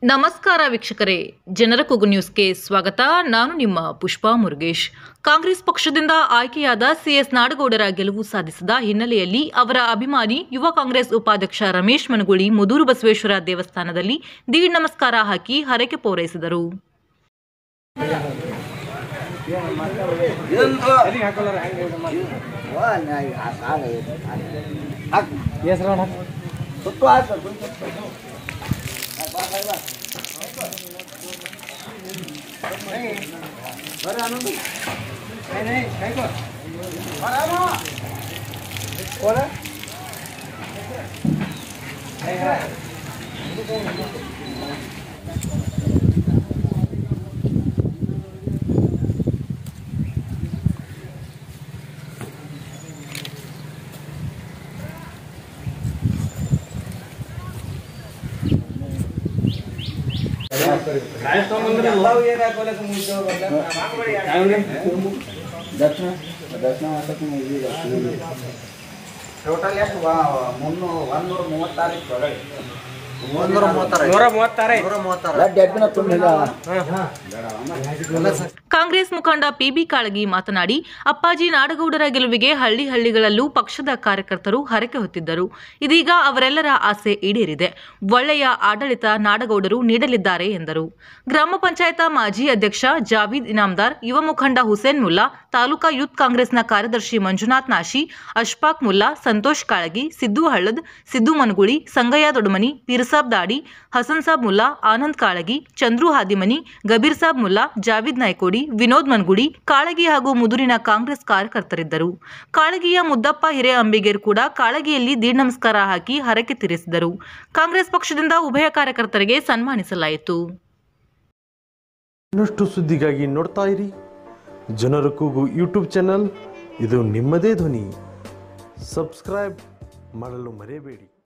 ನಮಸ್ಕಾರ ವೀಕ್ಷಕರೇ ಜನರ ಕೂಗು ನ್ಯೂಸ್ಗೆ ಸ್ವಾಗತ ನಾನು ನಿಮ್ಮ ಪುಷ್ಪಾ ಮುರುಗೇಶ್ ಕಾಂಗ್ರೆಸ್ ಪಕ್ಷದಿಂದ ಆಯ್ಕೆಯಾದ ಸಿಎಸ್ ನಾಡಗೌಡರ ಗೆಲುವು ಸಾಧಿಸಿದ ಹಿನ್ನೆಲೆಯಲ್ಲಿ ಅವರ ಅಭಿಮಾನಿ ಯುವ ಕಾಂಗ್ರೆಸ್ ಉಪಾಧ್ಯಕ್ಷ ರಮೇಶ್ ಮನಗುಳಿ ಮುದೂರು ಬಸವೇಶ್ವರ ದೇವಸ್ಥಾನದಲ್ಲಿ ದೀಡ್ ನಮಸ್ಕಾರ ಹಾಕಿ ಹರಕೆ ಪೂರೈಸಿದರು ದಕ್ಷಿಣ ದಕ್ಷಿಣ ಮಾಸಕ್ಕೆ ಇದು ಟೋಟಲ್ ಎಷ್ಟು ಮುನ್ನೂರ ಒಂದೂರ ಮೂವತ್ತಾರು ಒಳಗೆ ಒಂದೂರ ಮೂವತ್ತಾರ ನೂರ ಮೂವತ್ತಾರ ನೂರ ಮೂವತ್ತಾರ ಬ್ಲಡ್ ಎಬ್ಬಿನ ತುಂಬಿಲ್ಲ ಕಾಂಗ್ರೆಸ್ ಮುಖಂಡ ಪಿಬಿ ಕಾಳಗಿ ಮಾತನಾಡಿ ಅಪ್ಪಾಜಿ ನಾಡಗೌಡರ ಗೆಲುವಿಗೆ ಹಳ್ಳಿ ಹಳ್ಳಿಗಳಲ್ಲೂ ಪಕ್ಷದ ಕಾರ್ಯಕರ್ತರು ಹರಕೆ ಹೊತ್ತಿದ್ದರು ಇದೀಗ ಅವರೆಲ್ಲರ ಆಸೆ ಈಡೇರಿದೆ ಒಳ್ಳೆಯ ಆಡಳಿತ ನಾಡಗೌಡರು ನೀಡಲಿದ್ದಾರೆ ಎಂದರು ಗ್ರಾಮ ಪಂಚಾಯತ ಮಾಜಿ ಅಧ್ಯಕ್ಷ ಜಾವೀದ್ ಇನಾಮ್ದಾರ್ ಯುವ ಮುಖಂಡ ಹುಸೇನ್ ಮುಲ್ಲಾ ತಾಲೂಕಾ ಯೂತ್ ಕಾಂಗ್ರೆಸ್ನ ಕಾರ್ಯದರ್ಶಿ ಮಂಜುನಾಥ್ ನಾಶಿ ಅಶ್ಫಾಕ್ ಮುಲ್ಲಾ ಸಂತೋಷ್ ಕಾಳಗಿ ಸಿದ್ದು ಹಳ್ಳದ್ ಸಿದ್ದು ಮನಗುಳಿ ಸಂಗಯ್ಯ ದೊಡಮನಿ ಪೀರ್ಸಾಬ್ ದಾಡಿ ಹಸನ್ ಸಾಬ್ ಮುಲ್ಲಾ ಆನಂದ್ ಕಾಳಗಿ ಚಂದ್ರು ಹಾದಿಮನಿ ಗಬೀರ್ ಸಾಬ್ ಮುಲ್ಲಾ ಜಾವೀದ್ ನಾಯ್ಕೋಡಿ ವಿನೋದ್ ಮನ್ಗುಡಿ ಕಾಳಗಿ ಹಾಗೂ ಮುದುರಿನ ಕಾಂಗ್ರೆಸ್ ಕಾರ್ಯಕರ್ತರಿದ್ದರು ಕಾಳಗಿಯ ಮುದ್ದಪ್ಪ ಹಿರೇ ಅಂಬಿಗೇರ್ ಕೂಡ ಕಾಳಗಿಯಲ್ಲಿ ದೀಡ್ ನಮಸ್ಕಾರ ಹಾಕಿ ಹರಕೆ ತೀರಿಸಿದರು ಕಾಂಗ್ರೆಸ್ ಪಕ್ಷದಿಂದ ಉಭಯ ಕಾರ್ಯಕರ್ತರಿಗೆ ಸನ್ಮಾನಿಸಲಾಯಿತು ಇನ್ನಷ್ಟು ಸುದ್ದಿಗಾಗಿ ನೋಡ್ತಾ ಇರಿ ಜನರ ಕೂಗು ಯೂಟ್ಯೂಬ್ ಚಾನಲ್ ಇದು ನಿಮ್ಮದೇ ಧ್ವನಿ ಸಬ್ಸ್ಕ್ರೈಬ್ ಮಾಡಲು ಮರೆಯಬೇಡಿ